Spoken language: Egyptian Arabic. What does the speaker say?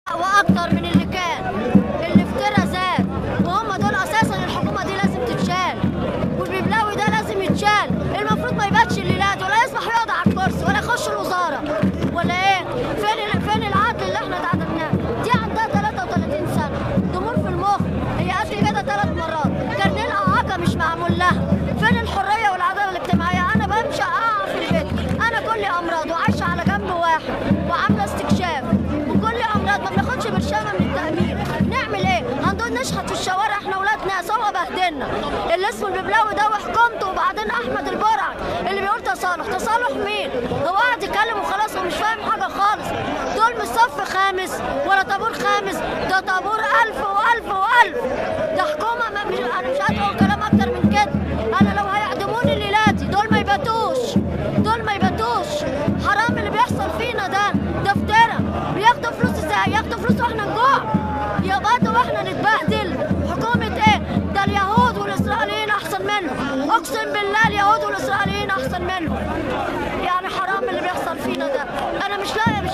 واكتر من اللي كان الافتراء زاد وهم دول اساسا الحكومه دي لازم تتشال والببلاوي ده لازم يتشال المفروض ما يباتش الليلات ولا يصبح يقعد على الكرسي ولا يخش الوزاره ولا ايه فين فين العدل اللي احنا اتعدمناه دي عندها 33 سنه ضمور في المخ هي قد كده ثلاث مرات كارنيه الاعاقه مش معمول لها فين الحريه والعداله الاجتماعيه انا بمشي اقع في البيت انا كلي امراض وعايشه على جنب واحد وعامله استكشاف وكل امراض ما بناخدش برشامه من التامين نعمل ايه هنضل نشحت في الشوارع احنا ولاد ناس هو بهدلنا اللي اسمه الببلاوي ده وحكومته وبعدين احمد البرع اللي بيقول تصالح تصالح مين هو قاعد يتكلم وخلاص ومش فاهم حاجه خالص دول مش صف خامس ولا طابور خامس ده طابور ألف وألف وألف ده حكومة ما مش أنا مش عارفة أقول كلام أكتر من كده أنا لو هيعدموني الليلاتي دول ما يباتوش دول ما يباتوش حرام اللي بيحصل فينا ده ده افترا بياخدوا فلوس ازاي ياخدوا فلوس واحنا نجوع يقبضوا واحنا نتبهدل حكومة ايه ده اليهود والإسرائيليين أحسن منهم أقسم بالله اليهود والإسرائيليين أحسن منهم يعني حرام اللي بيحصل فينا ده أنا مش لاقي